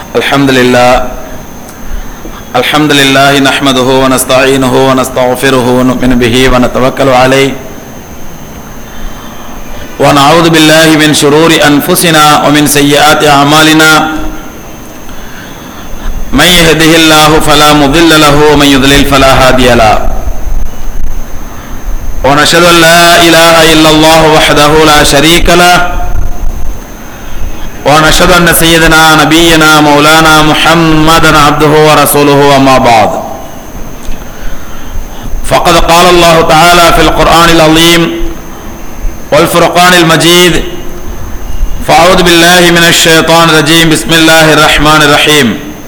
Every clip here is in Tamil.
الحمد لله الحمد لله نحمده ونستعينه ونستغفره ونؤمن به ونتوكل عليه ونعوذ بالله من شرور أنفسنا ومن سيئات أعمالنا من يهده الله فلا مضل له ومن يضلل فلا هادي له ونشهد أن لا إله إلا الله وحده لا شريك له ونشهد أن سيدنا نبينا مولانا محمدا عبده ورسوله وما بعد فقد قال الله تعالى في القرآن العظيم والفرقان المجيد فأعوذ بالله من الشيطان الرجيم بسم الله الرحمن الرحيم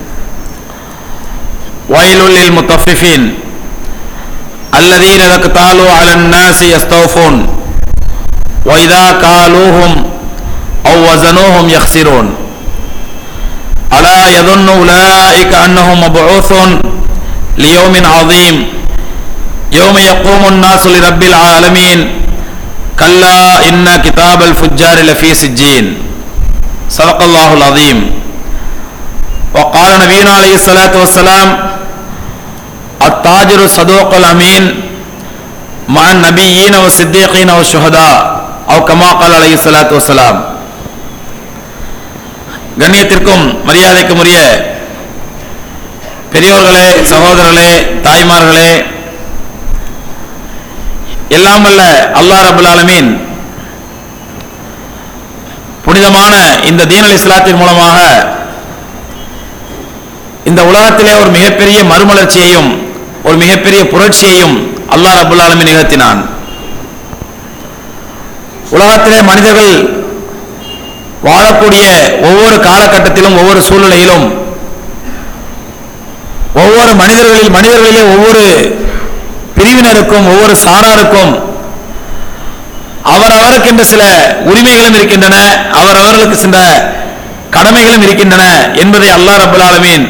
ويل للمطففين الذين إذا اكتالوا على الناس يستوفون وإذا كالوهم أو وزنوهم يخسرون ألا يظن أولئك أنهم مبعوثون ليوم عظيم يوم يقوم الناس لرب العالمين كلا إن كتاب الفجار لفي سجين صدق الله العظيم وقال نبينا عليه الصلاة والسلام التاجر الصدوق الأمين مع النبيين والصديقين والشهداء أو كما قال عليه الصلاة والسلام கண்ணியத்திற்கும் மரியாதைக்கும் உரிய பெரியோர்களே சகோதரர்களே தாய்மார்களே எல்லாம் வல்ல அல்லாஹ் ரபுல் ஆலமீன் புனிதமான இந்த தீனல் இஸ்லாத்தின் மூலமாக இந்த உலகத்திலே ஒரு மிகப்பெரிய மறுமலர்ச்சியையும் ஒரு மிகப்பெரிய புரட்சியையும் அல்லாஹ் ரபுல் ஆலமீன் நிகழ்த்தினான் உலகத்திலே மனிதர்கள் வாழக்கூடிய ஒவ்வொரு காலகட்டத்திலும் ஒவ்வொரு சூழ்நிலையிலும் ஒவ்வொரு மனிதர்களில் மனிதர்களிலே ஒவ்வொரு பிரிவினருக்கும் ஒவ்வொரு சாராருக்கும் அவரவருக்கென்ற சில உரிமைகளும் இருக்கின்றன அவரவர்களுக்கு சில கடமைகளும் இருக்கின்றன என்பதை அல்லாஹ் ரபுல் ஆலமீன்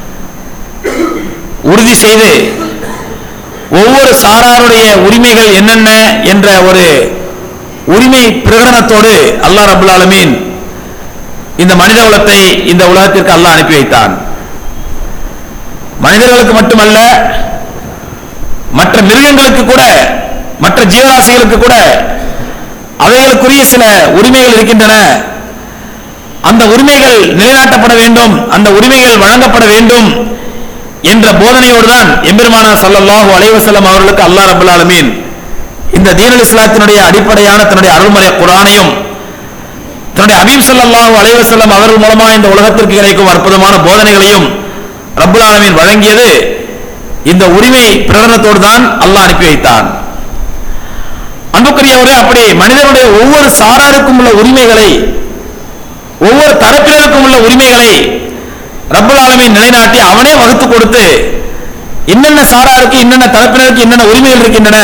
உறுதி செய்து ஒவ்வொரு சாராருடைய உரிமைகள் என்னென்ன என்ற ஒரு உரிமை பிரகடனத்தோடு அல்லாஹ் ரபுல் ஆலமீன் இந்த மனித குலத்தை இந்த உலகத்திற்கு அல்லாஹ் அனுப்பி வைத்தான் மனிதர்களுக்கு மட்டுமல்ல மற்ற மிருகங்களுக்கு கூட மற்ற ஜீவராசிகளுக்கு கூட அவைகளுக்குரிய சில உரிமைகள் இருக்கின்றன அந்த உரிமைகள் நிலைநாட்டப்பட வேண்டும் அந்த உரிமைகள் வழங்கப்பட வேண்டும் என்ற போதனையோடு தான் எம்பெருமானார் சல்லல்லாஹு அலைவசல்லம் அவர்களுக்கு அல்லாஹ் ரபுல் ஆலமீன் இந்த தீனல் இஸ்லாத்தினுடைய அடிப்படையான தன்னுடைய அருள்முறை குரானையும் தன்னுடைய அபீப் சல்லாஹூ அலைவசல்லம் அவர்கள் மூலமா இந்த உலகத்திற்கு கிடைக்கும் அற்புதமான போதனைகளையும் ரப்புல் ஆலமீன் வழங்கியது இந்த உரிமை பிரகடனத்தோடு தான் அல்லாஹ் அனுப்பி வைத்தான் அன்புக்குரியவரே அப்படி மனிதனுடைய ஒவ்வொரு சாராருக்கும் உள்ள உரிமைகளை ஒவ்வொரு தரப்பினருக்கும் உள்ள உரிமைகளை ரப்புல் ஆலமீன் நிலைநாட்டி அவனே வகுத்து கொடுத்து என்னென்ன சாராருக்கு என்னென்ன தரப்பினருக்கு என்னென்ன உரிமைகள் இருக்கின்றன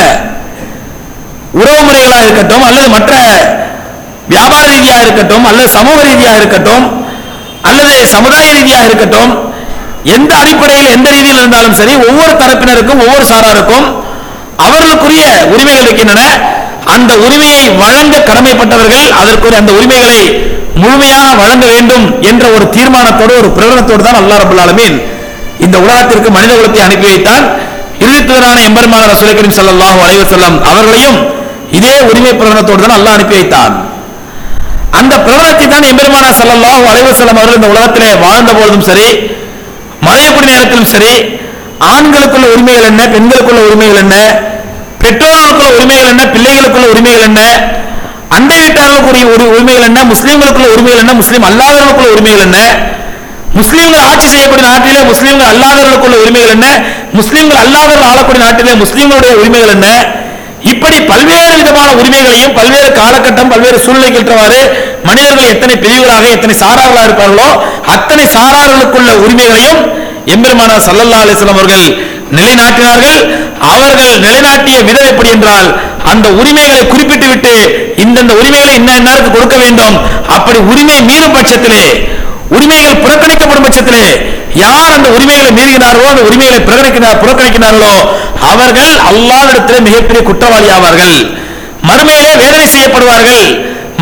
உறவு முறைகளாக இருக்கட்டும் அல்லது மற்ற வியாபார ரீதியாக இருக்கட்டும் அல்லது சமூக ரீதியாக இருக்கட்டும் அல்லது சமுதாய ரீதியாக இருக்கட்டும் எந்த அடிப்படையில் எந்த ரீதியில் இருந்தாலும் சரி ஒவ்வொரு தரப்பினருக்கும் ஒவ்வொரு சாராருக்கும் அவர்களுக்குரிய உரிமைகள் இருக்கின்றன அந்த உரிமையை வழங்க கடமைப்பட்டவர்கள் அதற்குரிய அந்த உரிமைகளை முழுமையாக வழங்க வேண்டும் என்ற ஒரு தீர்மானத்தோடு ஒரு பிரகடனத்தோடு தான் அல்லா ரபுல் ஆலமீன் இந்த உலகத்திற்கு மனித குலத்தை அனுப்பி வைத்தான் இறுதித்துவரான எம்பெருமான ரசூல் கரீம் ஸல்லல்லாஹு அலைஹி வஸல்லம் அவர்களையும் இதே உரிமை பிரகடனத்தோடு தான் அல்லாஹ் அனுப்பி வைத்தான் அந்த பிரகடனத்தை தான் எம்பெருமானா ஸல்லல்லாஹு அலைஹி வஸல்லம் அவர்கள் இந்த உலகத்திலே வாழ்ந்த பொழுதும் சரி மறையக்கூடிய நேரத்திலும் சரி ஆண்களுக்குள்ள உரிமைகள் என்ன பெண்களுக்குள்ள உரிமைகள் என்ன பெற்றோர்களுக்குள்ள உரிமைகள் என்ன பிள்ளைகளுக்குள்ள உரிமைகள் என்ன அண்டை வீட்டாளர்களுக்குரிய ஒரு உரிமைகள் என்ன முஸ்லீம்களுக்குள்ள உரிமைகள் என்ன முஸ்லீம் அல்லாதவர்களுக்குள்ள உரிமைகள் என்ன முஸ்லீம்கள் ஆட்சி செய்யக்கூடிய நாட்டிலே முஸ்லீம்கள் அல்லாதவர்களுக்குள்ள உரிமைகள் என்ன முஸ்லீம்கள் அல்லாதவர்கள் ஆளக்கூடிய நாட்டிலே முஸ்லீம்களுடைய உரிமைகள் என்ன இப்படி பல்வேறு விதமான உரிமைகளையும் பல்வேறு காலகட்டம் பல்வேறு சூழ்நிலைக்கு ஏற்றவாறு மனிதர்கள் எத்தனை பிரிவுகளாக எத்தனை சாரார்களாக இருப்பார்களோ அத்தனை சாரார்களுக்குள்ள உரிமைகளையும் எம்பெருமானார் சல்லல்லா அலிஸ்லாம் அவர்கள் நிலைநாட்டினார்கள் அவர்கள் நிலைநாட்டிய விதம் எப்படி என்றால் அந்த உரிமைகளை குறிப்பிட்டு விட்டு இந்தந்த உரிமைகளை இன்ன இன்னாருக்கு கொடுக்க வேண்டும் அப்படி உரிமை மீறும் பட்சத்திலே உரிமைகள் புறக்கணிக்கப்படும் பட்சத்திலே யார் அந்த உரிமைகளை மீறுகிறார்களோ அந்த உரிமைகளை புறக்கணிக்கிறார் புறக்கணிக்கிறார்களோ அவர்கள் அல்லாவிடத்திலே மிகப்பெரிய குற்றவாளி ஆவார்கள் மறுமையிலே வேதனை செய்யப்படுவார்கள்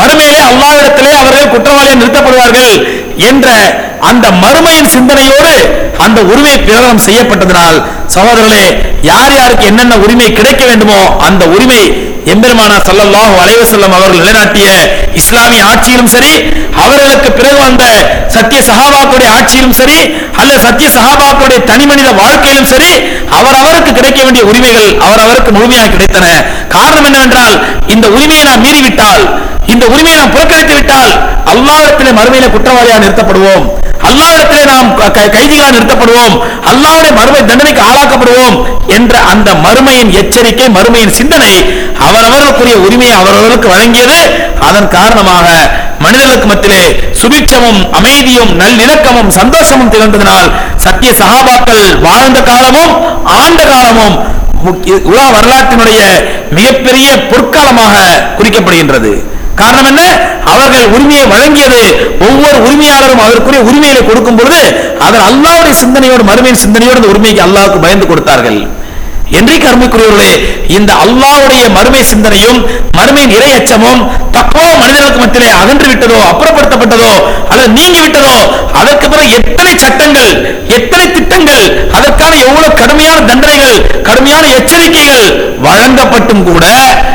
மறுமையிலே அல்லாவிடத்திலே அவர்கள் குற்றவாளியாக நிறுத்தப்படுவார்கள் என்ற அந்த மறுமையின் சிந்தனையோடு அந்த உரிமை பிரகடனம் செய்யப்பட்டதனால் சகோதரர்களே யார் யாருக்கு என்னென்ன உரிமை கிடைக்க வேண்டுமோ அந்த உரிமை எம்பெருமானா ஸல்லல்லாஹு அலைஹி வஸல்லம் அவர்கள் நிலைநாட்டிய இஸ்லாமிய ஆட்சியிலும் சரி அவர்களுக்கு பிறகு வந்த சத்திய சஹாபாக்களுடைய ஆட்சியிலும் சரி அல்ல சத்திய சஹாபாக்களுடைய தனி மனித வாழ்க்கையிலும் சரி அவரவருக்கு கிடைக்க வேண்டிய உரிமைகள் அவரவருக்கு முழுமையாக கிடைத்தன காரணம் என்னவென்றால் இந்த உரிமையை நாம் மீறிவிட்டால் இந்த உரிமையை நாம் புறக்கணித்து விட்டால் அல்லாஹ்விடத்திலே மறுமையில குற்றவாளியாக நிறுத்தப்படுவோம் அல்லாஹ்விடத்திலே நாம் க- க- கைதிகளாக நிறுத்தப்படுவோம் அல்லாஹ்வுடைய மறுமை தண்டனைக்கு ஆளாக்கப்படுவோம் என்ற அந்த மறுமையின் எச்சரிக்கை மறுமையின் சிந்தனை அவரவர்களுக்குரிய உரிமையை அவரவர்களுக்கு வழங்கியது அதன் காரணமாக மனிதர்களுக்கு மத்தியிலே சுபிட்சமும் அமைதியும் நல்லிணக்கமும் சந்தோஷமும் திகழ்ந்ததனால் சத்திய சகாபாக்கள் வாழ்ந்த காலமும் ஆண்ட காலமும் முக்கிய- உலக வரலாற்றினுடைய மிகப்பெரிய பொற்காலமாக குறிக்கப்படுகின்றது காரணம் என்ன அவர்கள் உரிமையை வழங்கியது ஒவ்வொரு உரிமையாளரும் அதற்குரிய உரிமையை கொடுக்கும் பொழுது அதன் அல்லாவுடைய சிந்தனையோடு மறுமையின் சிந்தனையோடு அந்த உரிமைக்கு அல்லாஹ்வுக்கு பயந்து கொடுத்தார்கள் என்றைக்கு அருமைக்குரியவர்களே இந்த அல்லாஹ்வுடைய மறுமை சிந்தனையும் மறுமையின் இறை அச்சமும் தப்போ மனிதர்களுக்கு மத்தியிலே அகன்று விட்டதோ அப்புறப்படுத்தப்பட்டதோ அல்லது நீங்கி விட்டதோ அதற்கு பிறகு எத்தனை சட்டங்கள் எத்தனை திட்டங்கள் அதற்கான எவ்வளவு கடுமையான தண்டனைகள் கடுமையான எச்சரிக்கைகள் வழங்கப்பட்டும் கூட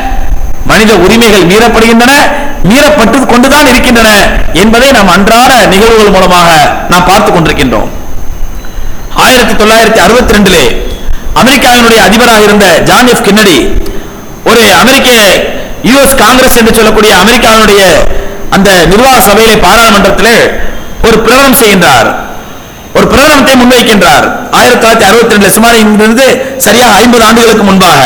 மனித உரிமைகள் மீறப்படுகின்றன மீறப்பட்டு கொண்டுதான் இருக்கின்றன என்பதை நாம் அன்றாட நிகழ்வுகள் மூலமாக நாம் பார்த்துக் கொண்டிருக்கின்றோம் ஆயிரத்தி தொள்ளாயிரத்தி அறுபத்தி ரெண்டிலே அமெரிக்காவினுடைய அதிபராக இருந்த ஜான் எஃப் கென்னடி ஒரு அமெரிக்க யுஎஸ் காங்கிரஸ் என்று சொல்லக்கூடிய அமெரிக்காவினுடைய அந்த நிர்வாக சபையிலே பாராளுமன்றத்திலே ஒரு பிரகடனம் செய்கின்றார் ஒரு பிரகடனத்தை முன்வைக்கின்றார் ஆயிரத்தி தொள்ளாயிரத்தி அறுபத்தி ரெண்டுல சுமார் இங்கிருந்து சரியாக ஐம்பது ஆண்டுகளுக்கு முன்பாக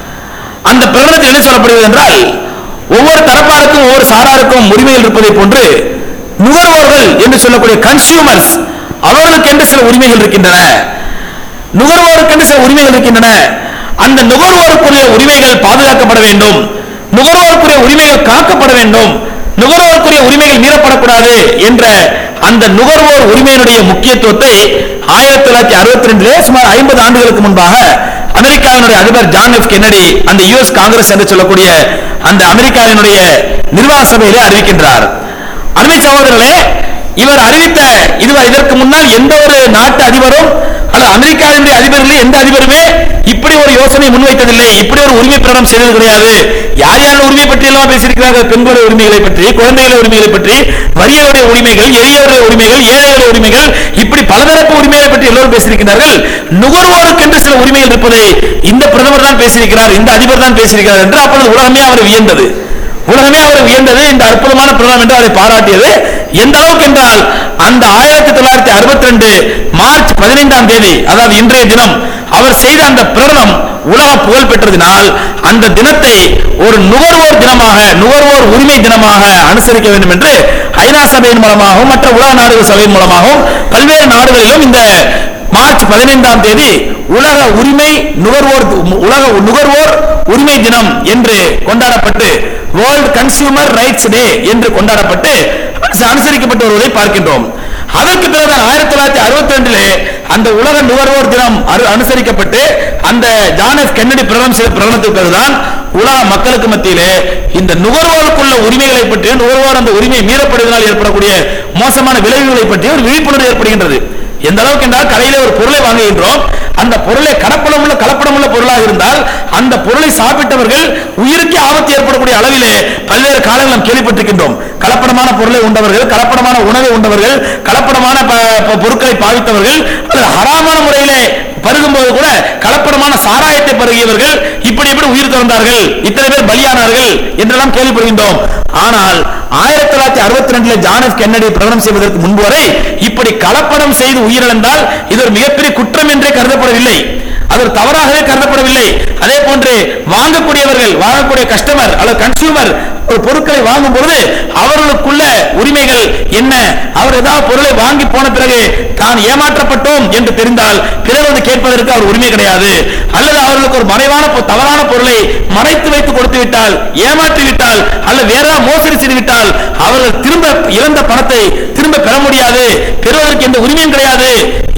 அந்த பிரகடனத்தில் என்ன சொல்லப்படுகிறது என்றால் ஒவ்வொரு தரப்பாருக்கும் ஒவ்வொரு சாராருக்கும் உரிமைகள் இருப்பதை போன்று நுகர்வோர்கள் என்று சொல்லக்கூடிய கன்சியூமர்ஸ் அவர்களுக்கு என்று சில உரிமைகள் இருக்கின்றன நுகர்வோருக்கு என்று சில உரிமைகள் இருக்கின்றன அந்த நுகர்வோருக்குரிய உரிமைகள் பாதுகாக்கப்பட வேண்டும் நுகர்வோருக்குரிய உரிமைகள் காக்கப்பட வேண்டும் நுகர்வோருக்குரிய உரிமைகள் மீறப்படக்கூடாது என்ற அந்த நுகர்வோர் உரிமையினுடைய முக்கியத்துவத்தை ஆயிரத்தி தொள்ளாயிரத்தி அறுபத்தி ரெண்டிலே சுமார் ஐம்பது ஆண்டுகளுக்கு முன்பாக அமெரிக்காவினுடைய அதிபர் ஜான் எஃப் கென்னடி அந்த யுஎஸ் காங்கிரஸ் என்று சொல்லக்கூடிய அந்த அமெரிக்காவினுடைய நிர்வாக சபையிலே அறிவிக்கின்றார் அருமை சகோதரர்களே இவர் அறிவித்த இது இதற்கு முன்னால் எந்த ஒரு நாட்டு அதிபரும் அல்லது அமெரிக்காவினுடைய அதிபர்களே எந்த அதிபருமே இப்படி ஒரு யோசனை முன்வைத்ததில்லை இப்படி ஒரு உரிமை பிரகடனம் செய்தது கிடையாது யார் யார் உரிமை பற்றி எல்லாம் பேசியிருக்கிறார்கள் பெண்களுடைய உரிமைகளை பற்றி குழந்தைகளுடைய உரிமைகளை பற்றி வறியவருடைய உரிமைகள் எளியவருடைய உரிமைகள் ஏழைகளுடைய உரிமைகள் இப்படி பலதரப்பு உரிமைகளை பற்றி எல்லோரும் பேசியிருக்கிறார்கள் நுகர்வோருக்கு என்று சில உரிமைகள் இருப்பதை இந்த பிரதமர் தான் பேசியிருக்கிறார் இந்த அதிபர் தான் பேசியிருக்கிறார் என்று அப்பொழுது உலகமே அவர் வியந்தது உலகமே அவர் வியந்தது இந்த அற்புதமான பிரதமர் என்று அவரை பாராட்டியது எந்த அளவுக்கு என்றால் அந்த ஆயிரத்தி தொள்ளாயிரத்தி அறுபத்தி ரெண்டு மார்ச் பதினைந்தாம் தேதி அதாவது இன்றைய தினம் அவர் செய்த அந்த பிரகடனம் உலக புகழ் பெற்றதினால் அந்த தினத்தை ஒரு நுகர்வோர் தினமாக நுகர்வோர் உரிமை தினமாக அனுசரிக்க வேண்டும் என்று ஐநா சபையின் மூலமாகவும் மற்ற உலக நாடுகள் சபையின் மூலமாகவும் பல்வேறு நாடுகளிலும் இந்த மார்ச் பதினைந்தாம் தேதி உலக உரிமை நுகர்வோர் உலக நுகர்வோர் உரிமை தினம் என்று கொண்டாடப்பட்டு வேர்ல்ட் கன்சியூமர் ரைட்ஸ் டே என்று கொண்டாடப்பட்டு அனுசரிக்கப்பட்டு வருவதை பார்க்கின்றோம் அதற்கு பிறகு ஆயிரத்தி தொள்ளாயிரத்தி அறுபத்தி ரெண்டிலே அந்த உலக நுகர்வோர் தினம் அரு- அனுசரிக்கப்பட்டு அந்த ஜான் எஃப் கென்னடி பிரகடனம் செய்த பிரகடனத்துக்கு பிறகுதான் உலக மக்களுக்கு மத்தியிலே இந்த நுகர்வோருக்குள்ள உரிமைகளை பற்றியும் நுகர்வோர் அந்த உரிமை மீறப்படுவதனால் ஏற்படக்கூடிய மோசமான விளைவுகளை பற்றி ஒரு விழிப்புணர்வு ஏற்படுகின்றது எந்த அளவுக்கு என்றால் கடையிலே ஒரு பொருளை வாங்குகின்றோம் அந்த பொருளை கலப்படம் உள்ள கலப்படம் உள்ள பொருளாக இருந்தால் அந்த பொருளை சாப்பிட்டவர்கள் உயிருக்கே ஆபத்து ஏற்படக்கூடிய அளவிலே பல்வேறு காலங்கள் நாம் கேள்விப்பட்டிருக்கின்றோம் கலப்படமான பொருளை உண்டவர்கள் கலப்படமான உணவை உண்டவர்கள் கலப்படமான ப- ப- பொருட்களை பாவித்தவர்கள் அல்லது ஹராமான முறையிலே பருகும்போது கூட கலப்படமான சாராயத்தை பருகியவர்கள் இப்படி இப்படி உயிர் திறந்தார்கள் இத்தனை பேர் பலியானார்கள் என்றெல்லாம் கேள்விப்படுகின்றோம் ஆனால் ஆயிரத்தி தொள்ளாயிரத்தி அறுபத்தி ரெண்டுல ஜான் எஃப் கென்னடி பிரகடனம் செய்வதற்கு முன்பு வரை இப்படி கலப்படம் செய்து உயிரிழந்தால் இது ஒரு மிகப்பெரிய குற்றம் என்றே கருதப்படவில்லை அது ஒரு தவறாகவே கருதப்படவில்லை அதே போன்று வாங்கக்கூடியவர்கள் வாங்கக்கூடிய கஸ்டமர் அல்லது கன்சியூமர் ஒரு பொருட்களை வாங்கும் பொழுது அவர்களுக்குள்ள உரிமைகள் என்ன அவர் ஏதாவது பொருளை வாங்கி போன பிறகு தான் ஏமாற்றப்பட்டோம் என்று தெரிந்தால் பிறர் வந்து கேட்பதற்கு அவர் உரிமை கிடையாது அல்லது அவர்களுக்கு ஒரு மறைவான பொ- தவறான பொருளை மறைத்து வைத்து கொடுத்து விட்டால் ஏமாற்றி விட்டால் அல்லது வேற ஏதாவது மோசடி செய்து விட்டால் அவர்கள் திரும்ப இழந்த பணத்தை திரும்ப பெற முடியாது பெறுவதற்கு எந்த உரிமையும் கிடையாது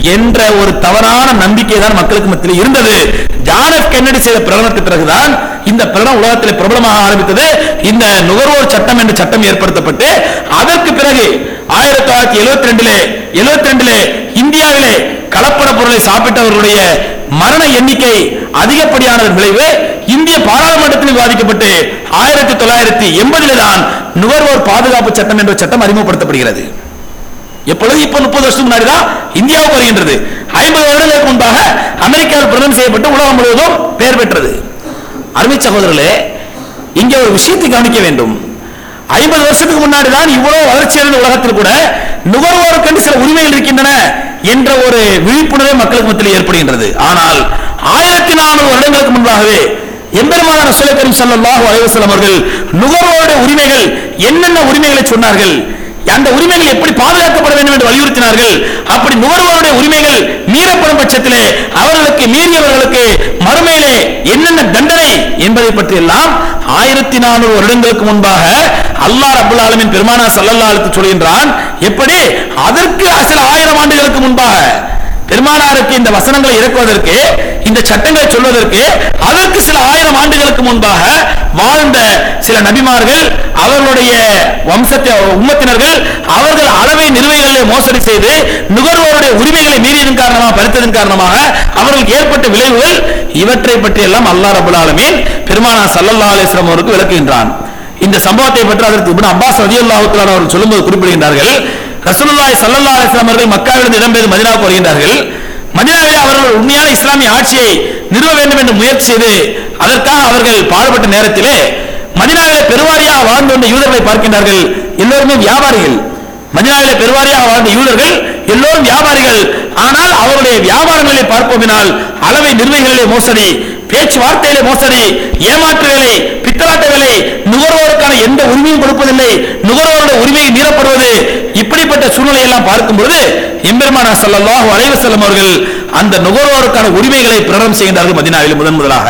என்ற ஒரு தவறான நம்பிக்கை தான் மக்களுக்கு மத்தியில் இருந்தது ஜான் எஃப் கென்னடி செய்த பிரகடனத்துக்கு பிறகுதான் இந்த பிரகடனம் உலகத்தில் பிரபலமாக ஆரம்பித்தது இந்த நுகர்வோர் சட்டம் என்ற சட்டம் ஏற்படுத்தப்பட்டு அதற்கு பிறகு ஆயிரத்தி தொள்ளாயிரத்தி எழுபத்தி ரெண்டிலே எழுபத்தி ரெண்டிலே இந்தியாவிலே கலப்பட பொருளை சாப்பிட்டவர்களுடைய மரண எண்ணிக்கை அதிகப்படியான விளைவு இந்திய பாராளுமன்றத்தில் விவாதிக்கப்பட்டு ஆயிரத்தி தொள்ளாயிரத்தி எண்பதிலே தான் நுகர்வோர் பாதுகாப்பு சட்டம் என்ற சட்டம் அறிமுகப்படுத்தப்படுகிறது எப்பொழுது இப்ப முப்பது வருஷத்துக்கு முன்னாடி தான் இந்தியாவுக்கு வருகின்றது ஐம்பது வருடங்களுக்கு முன்பாக அமெரிக்காவில் பிரதமர் செய்யப்பட்டு உலகம் முழுவதும் பெயர் பெற்றது அருமை சகோதரர்களே இங்கே ஒரு விஷயத்தை கவனிக்க வேண்டும் ஐம்பது வருஷத்துக்கு முன்னாடி தான் இவ்வளவு வளர்ச்சி அடைந்த உலகத்தில் கூட நுகர்வோருக்கென்று சில உரிமைகள் இருக்கின்றன என்ற ஒரு விழிப்புணர்வு மக்களுக்கு மத்தியில் ஏற்படுகின்றது ஆனால் ஆயிரத்தி நானூறு வருடங்களுக்கு முன்பாகவே எம்பெருமான ரசூலை கரீம் ஸல்லல்லாஹு அலைஹி வஸல்லம் அவர்கள் நுகர்வோருடைய உரிமைகள் என்னென்ன உரிமைகளை சொன்னார்கள் அந்த உரிமைகள் எப்படி பாதுகாக்கப்பட வேண்டும் என்று வலியுறுத்தினார்கள் அப்படி நுகர்வோருடைய உரிமைகள் மீறப்படும் பட்சத்திலே அவர்களுக்கு மீறியவர்களுக்கு மறுமையிலே என்னென்ன தண்டனை என்பதை பற்றி எல்லாம் ஆயிரத்தி நானூறு வருடங்களுக்கு முன்பாக அல்லாஹ் ரபுல் ஆலமின் பெருமானா சல்லல்லா அழுத்து சொல்கின்றான் எப்படி அதற்கு சில ஆயிரம் ஆண்டுகளுக்கு முன்பாக பெருமானாருக்கு இந்த வசனங்களை இறக்குவதற்கு இந்த சட்டங்களை சொல்வதற்கு அதற்கு சில ஆயிரம் ஆண்டுகளுக்கு முன்பாக வாழ்ந்த சில நபிமார்கள் அவர்களுடைய வம்சத்தை உம்மத்தினர்கள் அவர்கள் அளவை நிறுவைகளிலே மோசடி செய்து நுகர்வோருடைய உரிமைகளை மீறியதன் காரணமாக பறித்ததன் காரணமாக அவர்களுக்கு ஏற்பட்ட விளைவுகள் இவற்றை பற்றி எல்லாம் அல்லாஹ் ரபுல் ஆலமீன் பெருமானா சல்லல்லா அலிஸ்லாம் அவருக்கு விளக்குகின்றான் இந்த சம்பவத்தை பற்றி அதற்கு இப்னு அப்பாஸ் ரலியல்லாஹு தஆலா அவர்கள் சொல்லும்போது குறிப்பிடுகின்றார்கள் ரசூலுல்லாஹி ஸல்லல்லாஹு அலைஹி வஸல்லம் அவர்கள் மக்காவிலிருந்து இடம்பெயர்ந்து மதீனாவுக்கு வருகின்றார்கள் மதீனாவிலே அவர்கள் உண்மையான இஸ்லாமிய ஆட்சியை நிறுவ வேண்டும் என்று முயற்சி செய்து அதற்காக அவர்கள் பாடுபட்ட நேரத்திலே மதீனாவிலே பெருவாரியாக வாழ்ந்து வந்த யூதர்களை பார்க்கின்றார்கள் எல்லோருமே வியாபாரிகள் மதினாவிலே பெருவாரியாக வாழ்ந்த யூதர்கள் எல்லோரும் வியாபாரிகள் ஆனால் அவருடைய வியாபாரங்களை பார்ப்போமினால் அளவை நிர்வகிகளிலே மோசடி பேச்சுவார்த்தையிலே மோசடி ஏமாற்று வேலை பித்தலாட்ட வேலை நுகர்வோருக்கான எந்த உரிமையும் கொடுப்பதில்லை நுகர்வோருடைய உரிமையை மீறப்படுவது இப்படிப்பட்ட சூழ்நிலை எல்லாம் பார்க்கும் பொழுது எம்பெருமானா ஸல்லல்லாஹு அலைஹி வஸல்லம் அவர்கள் அந்த நுகர்வோருக்கான உரிமைகளை பிரகடனம் செய்கின்றார்கள் மதினாவில் முதன் முதலாக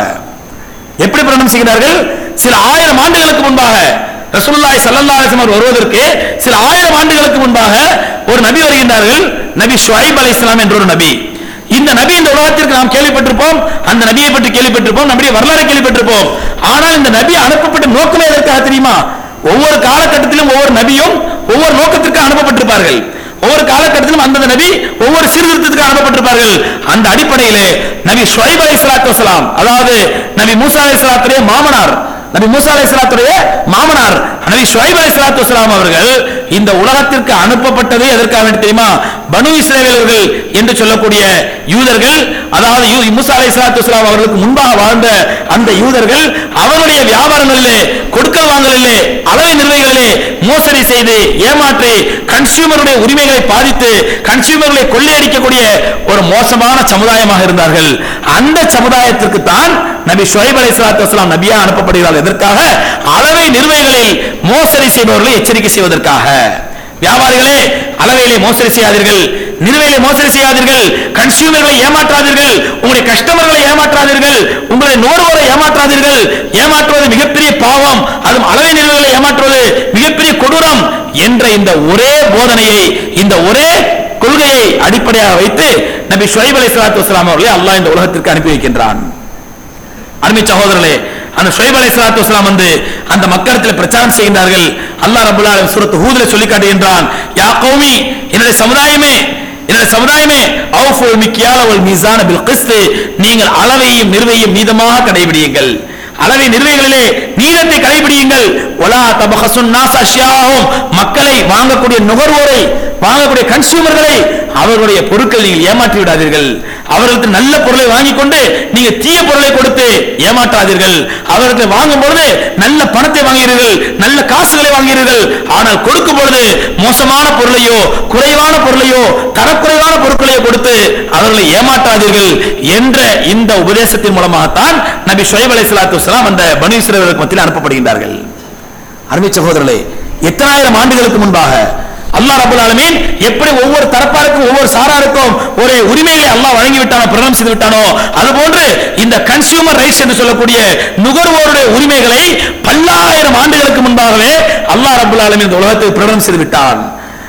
எப்படி பிரகடனம் செய்கிறார்கள் சில ஆயிரம் ஆண்டுகளுக்கு முன்பாக ரசூலுல்லாஹி ஸல்லல்லாஹு அலைஹி வஸல்லம் வருவதற்கு சில ஆயிரம் ஆண்டுகளுக்கு முன்பாக ஒரு நபி வருகின்றார்கள் நபி ஷுஐப் அலைஹிஸ்ஸலாம் என்ற ஒரு நபி இந்த நபி இந்த உலகத்திற்கு நாம் கேள்விப்பட்டிருப்போம் அந்த நபியை பற்றி கேள்விப்பட்டிருப்போம் நம்முடைய வரலாறு கேள்விப்பட்டிருப்போம் ஆனால் இந்த நபி அனுப்பப்பட்ட நோக்கமே எதற்காக தெரியுமா ஒவ்வொரு காலகட்டத்திலும் ஒவ்வொரு நபியும் ஒவ்வொரு நோக்கத்திற்கு அனுப்பப்பட்டிருப்பார்கள் ஒவ்வொரு காலகட்டத்திலும் அந்தந்த நபி ஒவ்வொரு சீர்திருத்தத்துக்கு அனுப்பப்பட்டிருப்பார்கள் அந்த அடிப்படையிலே நபி ஷுவைப் அலை சலாத்து வசலாம் அதாவது நபி மூசா அலை சலாத்துடைய மாமனார் நபி மூசா அலை சலாத்துடைய மாமனார் நபி ஷுவைப் அலை சலாத்து வசலாம் அவர்கள் இந்த உலகத்திற்கு அனுப்பப்பட்டது எதற்காக வேண்டி தெரியுமா பனு இஸ்ரேலர்கள் என்று சொல்லக்கூடிய யூதர்கள் அதாவது யூ- மூசா அலை சலாத்து வசலாம் அவர்களுக்கு முன்பாக வாழ்ந்த அந்த யூதர்கள் அவருடைய வியாபாரங்களிலே கொடுக்கல் வாங்கலிலே அளவை நிர்வகிகளிலே மோசடி செய்து ஏமாற்றி கன்சியூமருடைய உரிமைகளை பாதித்து கன்சியூமர்களை கொள்ளையடிக்கக்கூடிய ஒரு மோசமான சமுதாயமாக இருந்தார்கள் அந்த சமுதாயத்திற்கு தான் நபி ஷுவைப் அலைஹிஸ்ஸலாத்து வஸலாம் நபியா அனுப்பப்படுகிறார்கள் எதற்காக அளவை நிர்வகிகளில் மோசடி செய்பவர்களை எச்சரிக்கை செய்வதற்காக வியாபாரிகளே அளவையிலே மோசடி செய்யாதீர்கள் நிறுவையிலே மோசடி செய்யாதீர்கள் கன்சியூமர்களை ஏமாற்றாதீர்கள் உங்களுடைய கஸ்டமர்களை ஏமாற்றாதீர்கள் உங்களுடைய நுகர்வோரை ஏமாற்றாதீர்கள் ஏமாற்றுவது மிகப்பெரிய பாவம் அதுவும் அளவை நிறுவனங்களை ஏமாற்றுவது மிகப்பெரிய கொடூரம் என்ற இந்த ஒரே போதனையை இந்த ஒரே கொள்கையை அடிப்படையாக வைத்து நபி ஷுவைப் அலைஹிஸ்ஸலாத்து வஸலாம் அவர்களை அல்லாஹ் இந்த உலகத்திற்கு அனுப்பி வைக்கின்றான் அருமை சகோதரர்களே அந்த ஷுவைப் அலைஹிஸ்ஸலாத்து வஸலாம் வந்து அந்த மக்களிடத்தில் பிரச்சாரம் செய்கின்றார்கள் அல்லாஹ் ரப்பல் ஆலமீன் சூரத்து ஹூத்ல சொல்லி காட்டுகின்றான் யா கௌமி என்னுடைய சமுதாயமே என்னுடைய சமுதாயமே அவுஃபுல் மிக்யால வல் மீசான பில் கிஸ்த் நீங்கள் அளவையும் நிர்வையும் நீதமாக கடைபிடியுங்கள் அளவை நிர்வைகளிலே நீதத்தை கடைபிடியுங்கள் ஒலா தபஹசுன் நாஸ் அஷ்யாஹும் மக்களை வாங்கக்கூடிய நுகர்வோரை வாங்கக்கூடிய கன்சியூமர்களை அவர்களுடைய பொருட்கள் நீங்கள் ஏமாற்றி விடாதீர்கள் அவர்களுக்கு நல்ல பொருளை வாங்கிக் கொண்டு நீங்க தீய பொருளை கொடுத்து ஏமாற்றாதீர்கள் அவர்களுக்கு வாங்கும் பொழுது நல்ல பணத்தை வாங்குகிறீர்கள் நல்ல காசுகளை வாங்குகிறீர்கள் ஆனால் கொடுக்கும் பொழுது மோசமான பொருளையோ குறைவான பொருளையோ தரக்குறைவான பொருட்களையோ கொடுத்து அவர்களை ஏமாற்றாதீர்கள் என்ற இந்த உபதேசத்தின் மூலமாகத்தான் நபி ஷுவைப் அலைஹிஸ்ஸலாத்து வஸலாம் அந்த பனு இஸ்ரவேலுக்கு மத்தியில் அனுப்பப்படுகின்றார்கள் அருமை சகோதரர்களே எத்தனாயிரம் ஆண்டுகளுக்கு முன்பாக அல்லாஹ் ரபுல் ஆலமீன் எப்படி ஒவ்வொரு தரப்பாருக்கும் ஒவ்வொரு சாராருக்கும் ஒரு உரிமைகளை அல்லாஹ் வழங்கி விட்டானோ பிரகடனம் செய்து விட்டானோ அதுபோன்று இந்த கன்சியூமர் ரைட்ஸ் என்று சொல்லக்கூடிய நுகர்வோருடைய உரிமைகளை பல்லாயிரம் ஆண்டுகளுக்கு முன்பாகவே அல்லாஹ் ரபுல் ஆலமீன் இந்த உலகத்தை பிரகடனம் செய்து விட்டான்